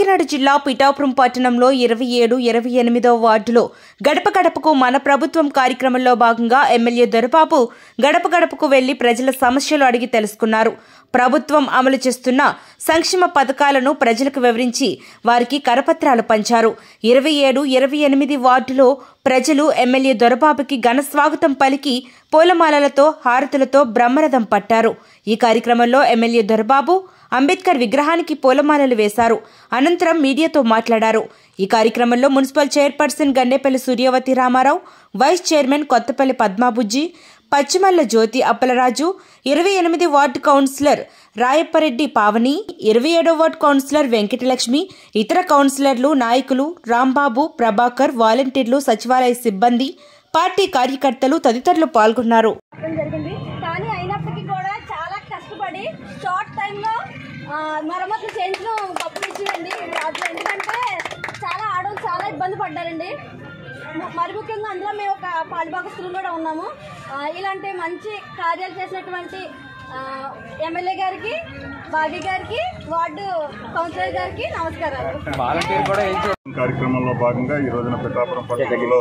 కాకినాడ జిల్లా పిఠాపురం పట్టణంలో ఇరవై ఏడు ఇరవై ఎనిమిదవ వార్డులో గడప గడపకు మన ప్రభుత్వం కార్యక్రమంలో భాగంగా ఎమ్మెల్యే దొరబాబు గడప గడపకు వెళ్లి ప్రజల సమస్యలు అడిగి తెలుసుకున్నారు ప్రభుత్వం అమలు చేస్తున్న సంక్షేమ పథకాలను ప్రజలకు వివరించి వారికి కరపత్రాలు పంచారు ఇరవై ఏడు ఇరవై ఎనిమిది వార్డులో ప్రజలు ఎమ్మెల్యే దొరబాబుకి ఘన స్వాగతం పలికి పూలమాలలతో హారతులతో బ్రహ్మరథం పట్టారు ఈ కార్యక్రమంలో ఎమ్మెల్యే దొరబాబు అంబేద్కర్ విగ్రహానికి పూలమాలలు వేశారు అనంతరం మీడియాతో మాట్లాడారు ఈ కార్యక్రమంలో municipal chairperson Gandepalli Suryavathi Ramarao vice chairman Kothapalli Padmabujji Pachimalla Jyothi Appalaraju ఇరవై ఎనిమిది వార్డు కౌన్సిలర్ రాయప్పరెడ్డి పావని ఇరవై ఏడో వార్డు కౌన్సిలర్ వెంకటలక్ష్మి ఇతర కౌన్సిలర్లు నాయకులు రాంబాబు ప్రభాకర్ వాలంటీర్లు సచివాలయ సిబ్బంది పార్టీ కార్యకర్తలు తదితరులు పాల్గొన్నారు చెప్పడం జరిగింది కానీ అయినప్పటికీ కూడా చాలా కష్టపడి షార్ట్ టైంలో ఆ, మరమ్మతులు చేయించడం గొప్ప విషయం అండి అది ఎందుకంటే చాలా ఆడవాళ్ళు చాలా ఇబ్బంది పడ్డారండి ము- మరి ముఖ్యంగా అందులో మేము ఒక పాలిభాగస్తులు కూడా ఉన్నాము ఆ, ఇలాంటి మంచి కార్యాలు చేసినటువంటి ఆ, ఎమ్మెల్యే గారికి బాబీ గారికి వార్డు కౌన్సిలర్ గారికి నమస్కారాలు కార్యక్రమంలో భాగంగా ఈ రోజున పిఠాపురం పట్టణంలో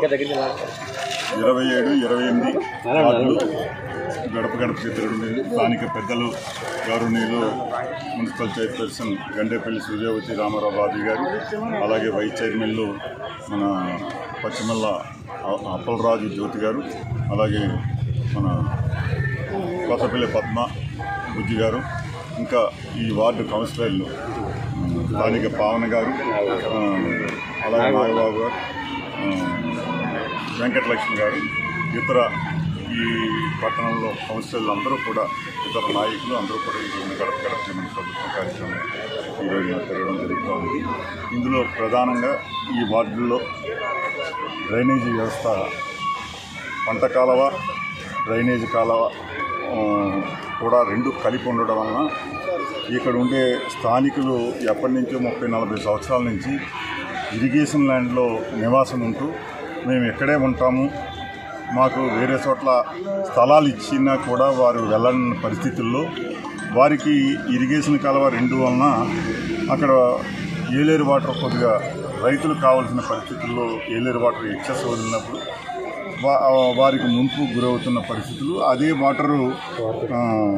ఇరవై ఏడు ఇరవై ఎనిమిది వార్డులు గడప గడపకి తిరుగుతుంది స్థానిక పెద్దలు గౌరవనీయులు municipal chairperson Gandepalli Suryavathi Ramarao Bobby గారు అలాగే వైస్ చైర్మన్లు మన పశ్చిమల్ల అ- అప్పలరాజు జ్యోతి గారు అలాగే మన కొత్తపల్లి పద్మ బుజ్జి గారు ఇంకా ఈ వార్డు కౌన్సిలర్లు ఆ, స్థానిక పావన గారు ఆ, అలాగే నాగబాబు గారు ఆ, వెంకటలక్ష్మి గారు ఇతర ఈ పట్టణంలో కౌన్సిలర్లు అందరూ కూడా ఇతర నాయకులు అందరూ కూడా ఈ రోజున గడప గడప మన ప్రభుత్వ కార్యక్రమం ఈ రోజున తిరగడం జరుగుతోంది ఇందులో ప్రధానంగా ఈ వార్డుల్లో డ్రైనేజీ వ్యవస్థ పంట కాలవ డ్రైనేజ్ కాలవ ఆ, కూడా రెండు కలిపి ఉండడం వలన ఇక్కడ ఉండే స్థానికులు ఎప్పటి నుంచో ముప్పై నలభై సంవత్సరాల నుంచి ఇరిగేషన్ ల్యాండ్లో నివాసం ఉంటూ మేము ఎక్కడే ఉంటాము మాకు వేరే చోట్ల స్థలాలు ఇచ్చినా కూడా వారు వెళ్ళని పరిస్థితుల్లో వారికి ఇరిగేషన్ కాలువ రెండు వలన అక్కడ ఏలేరు వాటర్ కొద్దిగా రైతులకు కావాల్సిన పరిస్థితుల్లో ఏలేరు వాటర్ ఎక్సెస్ వదిలినప్పుడు వా- వారికి ముంపు గురవుతున్న పరిస్థితులు అదే వాటరు ఆ,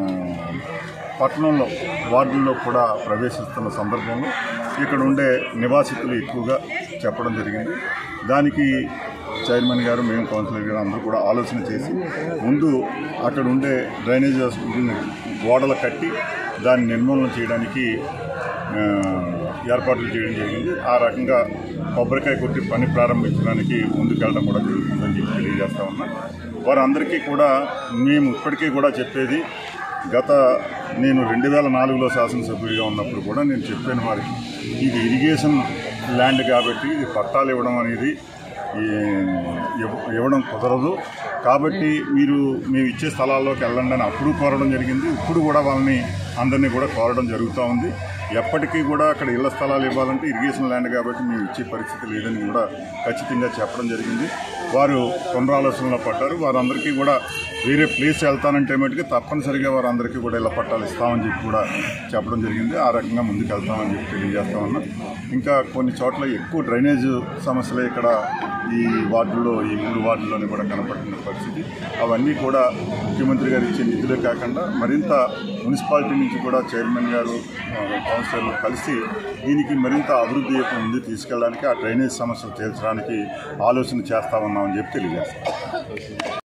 పట్టణంలో వార్డుల్లో కూడా ప్రవేశిస్తున్న సందర్భంలో ఇక్కడ ఉండే నివాసితులు ఎక్కువగా చెప్పడం జరిగింది దానికి చైర్మన్ గారు మేము కౌన్సిలర్ గారు అందరూ కూడా ఆలోచన చేసి ముందు అక్కడ ఉండే డ్రైనేజ్ వ్యవస్థని గోడలు కట్టి దాన్ని నిర్మూలన చేయడానికి ఆ, ఏర్పాట్లు చేయడం జరిగింది ఆ రకంగా కొబ్బరికాయ కొట్టి పని ప్రారంభించడానికి ముందుకెళ్ళడం కూడా జరుగుతుందని చెప్పి తెలియజేస్తా ఉన్నా వారందరికీ కూడా మేము ఇప్పటికీ కూడా చెప్పేది గత నేను రెండు వేల నాలుగులో శాసనసభ్యుడిగా ఉన్నప్పుడు కూడా నేను చెప్పాను వారికి ఇది ఇరిగేషన్ ల్యాండ్ కాబట్టి ఇది పట్టాలు ఇవ్వడం అనేది ఈ ఇవ్వ- ఇవ్వడం కుదరదు కాబట్టి మీరు మేము ఇచ్చే స్థలాల్లోకి వెళ్ళండి అని అప్పుడు కోరడం జరిగింది ఇప్పుడు కూడా వాళ్ళని అందరినీ కూడా కోరడం జరుగుతూ ఉంది ఎప్పటికీ కూడా అక్కడ ఇళ్ల స్థలాలు ఇవ్వాలంటే ఇరిగేషన్ ల్యాండ్ కాబట్టి మేము ఇచ్చే పరిస్థితి లేదని కూడా ఖచ్చితంగా చెప్పడం జరిగింది వారు పునరాలోచనలో పడ్డారు వారందరికీ కూడా వేరే ప్లేస్ వెళ్తానంటే మటుకు తప్పనిసరిగా వారందరికీ కూడా ఇళ్ళ పట్టాలు ఇస్తామని చెప్పి కూడా చెప్పడం జరిగింది ఆ రకంగా ముందుకు వెళ్తామని చెప్పి తెలియజేస్తా ఉన్నాం ఇంకా కొన్ని చోట్ల ఎక్కువ డ్రైనేజ్ సమస్యలే ఇక్కడ ఈ వార్డుల్లో ఈ మూడు వార్డుల్లోనే కూడా కనపడుతున్న పరిస్థితి అవన్నీ కూడా ముఖ్యమంత్రి గారు ఇచ్చే నిధులే కాకుండా మరింత మున్సిపాలిటీ నుంచి కూడా చైర్మన్ గారు ఆ, కౌన్సిలర్లు కలిసి దీనికి మరింత అభివృద్ధి యొక్క ముందు తీసుకెళ్ళడానికి ఆ డ్రైనేజ్ సమస్యలు తీర్చడానికి ఆలోచన చేస్తా ఉన్నామని చెప్పి తెలియజేస్తాం